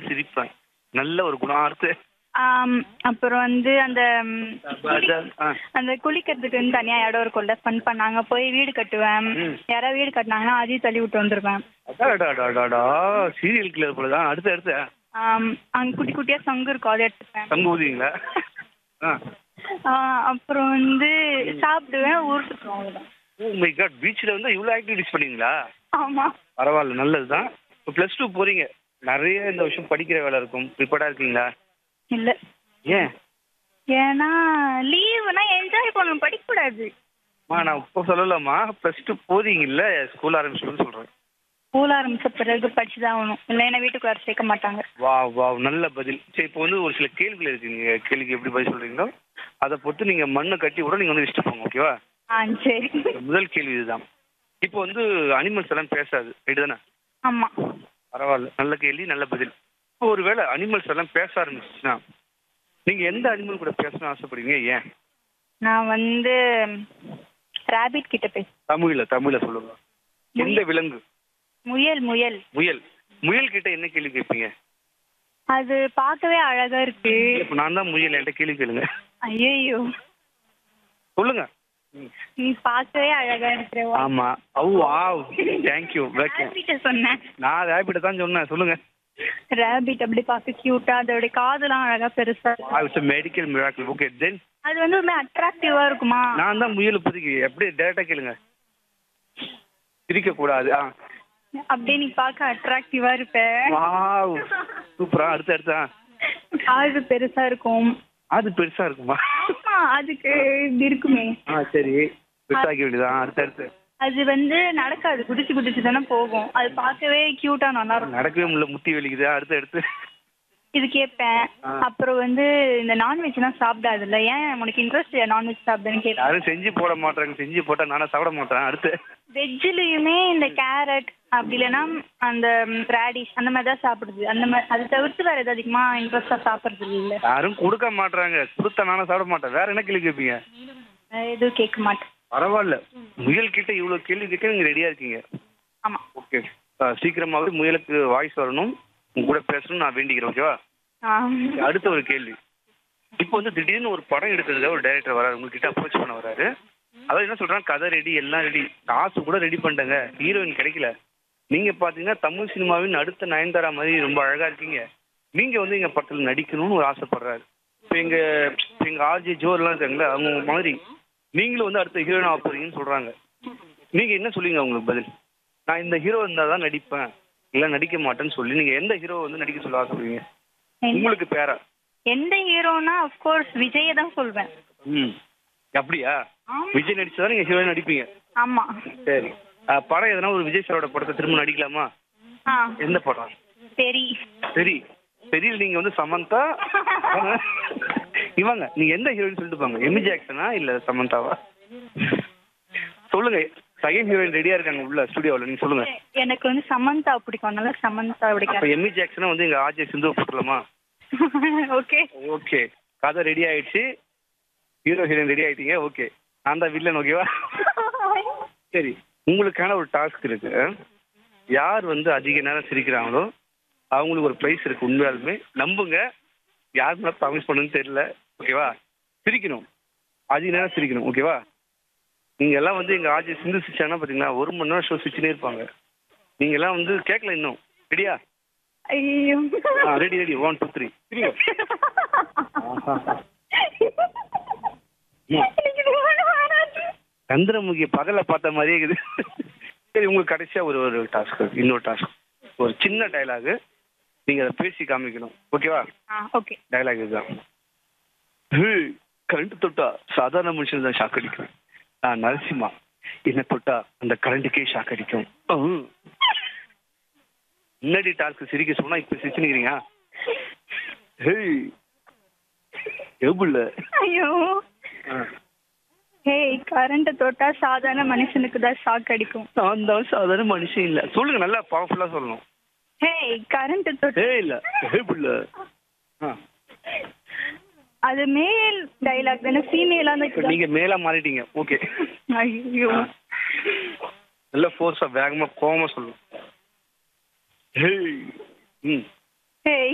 சிரிப்பேன் நல்ல ஒரு குணார்த்த ஆம், அப்புறம் வந்து அந்த ம், ஆ. அந்த குளிக்கிறதுக்கு வந்து தனியா இடம் இருக்கும்ல ஃபன் பண்ணாங்க போய் வீடு கட்டுவேன் ம். யாராவது வீடு கட்டினாங்கன்னா அதையும் தள்ளி விட்டு வந்துருவேன் அடாடாடாடாடா சீரியல் கிளியர் போல தான் அடுத்து அடுத்து ஆம், அங்க குட்டி குட்டியா சங்கு இருக்கும் அதை எடுத்துப்பேன் தங்க ஊதிங்களா ஆ ஆ, அப்புறம் வந்து சாப்பிடுவேன் ஊர் சுற்றுவோம் அவ்வளவுதான் ஓ மை காட் பீச்சில் வந்து இவ்வளோ ஆக்டிவிட்டிஸ் பண்ணீங்களா ஆமா பரவாயில்ல நல்லது தான் இப்போ ப்ளஸ் டூ போகிறீங்க நிறைய இந்த வருஷம் படிக்கிற வேலை இருக்கும் ப்ரிப்பேர்டாக இருக்கீங்களா இல்ல ஏன் ஏன்னா லீவுனா என்ஜாய் பண்ணணும் படிக்க கூடாது மா நான் இப்போ சொல்லலாமா ப்ளஸ் டூ போறீங்கல்ல ஸ்கூல் ஆரம்பிச்சுன்னு சொல்கிறேன் ஸ்கூல் ஆரம்பிச்ச பிறகு படிச்சுதான் ஆகணும் இல்லைன்னா வீட்டுக்கு வர சேர்க்க மாட்டாங்க வா வா நல்ல பதில் சரி இப்போ வந்து ஒரு சில கேள்விகள் இருக்கு நீங்கள் கேள்விக்கு எப்படி பதில் சொல்கிறீங்களோ அதை பொறுத்து நீங்கள் மண்ணை கட்டி கூட நீங்கள் வந்து வச்சுட்டு போங்க ஓகேவா ஆ சரி முதல் கேள்வி இதுதான் இப்போ வந்து அனிமல்ஸ் எல்லாம் பேசாது ரைட்டு தானே ஆமா பரவாயில்ல நல்ல கேள்வி நல்ல பதில் இப்போ ஒருவேளை அனிமல்ஸ் எல்லாம் பேச ஆரம்பிச்சுன்னா நீங்க எந்த அனிமல் கூட பேசணும்னு ஆசைப்படுவீங்க ஏன் நான் வந்து ராபிட் கிட்ட பேச தமிழ்ல தமிழ்ல சொல்லுங்க எந்த விலங்கு முயல் முயல் முயல் முயல் கிட்ட என்ன கேள்வி கேட்பீங்க அது பார்க்கவே அழகா இருக்கு இப்போ நான் தான் முயல் என்கிட்ட கேள்வி கேளுங்க ஐயோ சொல்லுங்க ம். நீ பார்க்கவே அழகா இருக்கிற ஆமா ஓ வாவ் தேங்க்யூ வெல்கம் ராபிட்ட சொன்னேன் நான் ரேபிட்ட தான் சொன்னேன் சொல்லுங்க ராபிட் அப்படி பார்க்க கியூட்டா அதோட காதெல்லாம் அழகா பெருசா இருக்கும். It's medical miracle okay then அது வந்து ஒரு அட்ராக்டிவா இருக்குமா நான் தான் முயல் இப்போதைக்கு எப்படி டேரக்டா கேளுங்க சிரிக்க கூடாது ஆ அப்படியே நீ பார்க்க அட்ராக்டிவா இருப்ப வாவ் சூப்பரா அடுத்து அடுத்து ஆ. காது பெருசா இருக்கும் அது பெருசா இருக்குமா ஆமா அதுக்கு இப்படி இருக்குமே ஆ சரி பெருசாக்கி வேண்டியதான் அடுத்து அடுத்து அது வந்து நடக்காது குதிச்சு குதிச்சு தானே போகும் அது பார்க்கவே கியூட்டா நல்லா இருக்கும் நடக்கவே முடியல முத்தி வலிக்குது அடுத்து அடுத்து இது கேட்பேன் ஆ. அப்புறம் வந்து இந்த நான்வெஜ்லாம் சாப்பிடாதுல்ல ஏன் உனக்கு இன்ட்ரெஸ்ட் நான்வெஜ் சாப்பிடுன்னு கேட்பேன் யாரும் செஞ்சு போட மாட்டாங்க செஞ்சு போட்டா நானே சாப்பிட மாட்டேன் அடுத்து வெஜ்ஜிலையுமே இந்த கேரட் அப்படி இல்லைன்னா அந்த ரேடிஷ் அந்த மாதிரி தான் சாப்பிடுது அந்த மாதிரி அதை தவிர்த்து வேற எதாவது அதிகமா இன்ட்ரெஸ்டா சாப்பிடுறது இல்ல யாரும் கொடுக்க மாட்டாங்க கொடுத்தா நானே சாப்பிட மாட்டேன் வேற என்ன கேள்வி கேட்பீங்க வேற எதுவும் கேட்க மாட்டேன் பரவாயில்ல முயல் கிட்ட இவ்வளவு கேள்வி கேட்க நீங்க ரெடியா இருக்கீங்க ஆமா ஓகே சீக்கிரமாவே முயலுக்கு வாய்ஸ் வரணும் உங்க கூட பேசணும்னு நான் வேண்டிக்கிறேன் ஓகேவா ஆ. அடுத்த ஒரு கேள்வி இப்போ வந்து திடீர்னு ஒரு படம் எடுக்கிறதுக்காக ஒரு டைரக்டர் வராரு உங்ககிட்ட அப்ரோச் பண்ண வராரு அதாவது என்ன சொல்றாங்க கதை ரெடி எல்லாம் ரெடி காசு கூட ரெடி பண்ணிட்டாங்க ஹீரோயின் கிடைக்கல நீங்க பாத்தீங்கன்னா தமிழ் சினிமாவின் அடுத்த நயன்தாரா மாதிரி ரொம்ப அழகா இருக்கீங்க நீங்க வந்து எங்க படத்துல நடிக்கணும்னு ஒரு ஆசைப்படுறாரு இப்போ எங்க இப்ப எங்க ஆர்ஜி ஜோர்லாம் இருக்காங்களே அவங்க மாதிரி நீங்களும் வந்து அடுத்த ஹீரோயின் ஆக போறீங்கன்னு சொல்றாங்க நீங்க என்ன சொல்லுவீங்க அவங்களுக்கு பதில் நான் இந்த ஹீரோ இருந்தா தான் நடிப்பேன் இல்ல நடிக்க மாட்டேன்னு சொல்லி நீங்க எந்த ஹீரோ வந்து நடிக்க சொல்ல ஆசைப்படுவீங்க உங்களுக்கு பேரா எந்த ஹீரோனா அஃப்கோர்ஸ் விஜயை தான் சொல்வேன் ம் அப்படியா ஆமா. விஜய் நடிச்சதா நீங்க ஹீரோயின் நடிப்பீங்க ஆமா சரி அஹ், படம் எதனா ஒரு விஜய் சாரோட படத்தை திரும்ப நடிக்கலாமா ஆ எந்த படம் சரி சரி சரியில் நீங்க வந்து சமந்தா இவங்க நீங்க எந்த ஹீரோயின் சொல்லிட்டு போங்க எமி ஜாக்சனா இல்ல சமந்தாவா சொல்லுங்க செகண்ட் ஹீரோயின் ரெடியா இருக்காங்க உள்ள ஸ்டுடியோவில் நீங்க சொல்லுங்க எனக்கு வந்து சமந்தா பிடிக்கும் அதனால சமந்தா அப்ப பிடிக்கும் எமி ஜாக்சனா வந்து எங்க ஆஜய் சிந்து போட்டுலாமா ஓகே ஓகே கதை ரெடி ஆயிடுச்சு ஹீரோ ஹீரோயின் ரெடி ஆயிட்டீங்க ஓகே நான் தான் வில்லன் ஓகேவா சரி உங்களுக்கான ஒரு டாஸ்க் இருக்கு யார் வந்து அதிக நேரம் சிரிக்கிறாங்களோ அவங்களுக்கு ஒரு ப்ரைஸ் இருக்கு உண்மையாலுமே நம்புங்க யார் மேலே ப்ராமிஸ் பண்ணுன்னு தெரியல ஓகேவா சிரிக்கணும் அதிக நேரம் சிரிக்கணும் ஓகேவா நீங்க எல்லாம் வந்து எங்க ஆஜி சிந்து சிரிச்சாங்கன்னா பாத்தீங்கன்னா ஒரு மணி நேரம் ஷோ சிரிச்சுனே இருப்பாங்க நீங்க எல்லாம் வந்து கேட்கல இன்னும் ரெடியா ஐயோ ready ready one two three எனக்கு இது ஒண்ணும் வராது. சந்திரமுகி பகல பார்த்த மாதிரியே இருக்குது சரி உங்களுக்கு கடைசியா ஒரு ஒரு டாஸ்க் இன்னொரு டாஸ்க் ஒரு சின்ன டயலாக் நீங்க அதை பேசி காமிக்கணும் ஓகேவா ஆ ஓகே டயலாக் இதுதான் கரண்ட் தொட்டா சாதாரண மனுஷன் தான் ஷாக் அடிக்கும் நான் நரசிம்மா என்ன தொட்டா அந்த கரண்ட்டுக்கே ஷாக் அடிக்கும் அஹ். முன்னாடி டாஸ்க் சிரிக்க சொன்னா இப்ப சிரிச்சுக்கிறீங்க ஹேய் எவ்வளவு ஐயோ ஹேய் கரண்ட் தொட்டா சாதாரண மனுஷனுக்கு தான் ஷாக் அடிக்கும் நான் தான் சாதாரண மனுஷன் இல்ல சொல்லுங்க நல்லா பவர்ஃபுல்லா சொல்லணும் ஹேய் கரண்ட் தொட்டா ஏய் இல்ல ஏ புள்ள ஆ. அது மேல் டைலாக் தானே ஃபீமேலா இப்ப தான் நீங்க மேல மாறிட்டீங்க ஓகே ஐயோ நல்ல ஃபோர்ஸா வேகமா கோவமா சொல்லணும் ஹேய் ம் ஹேய்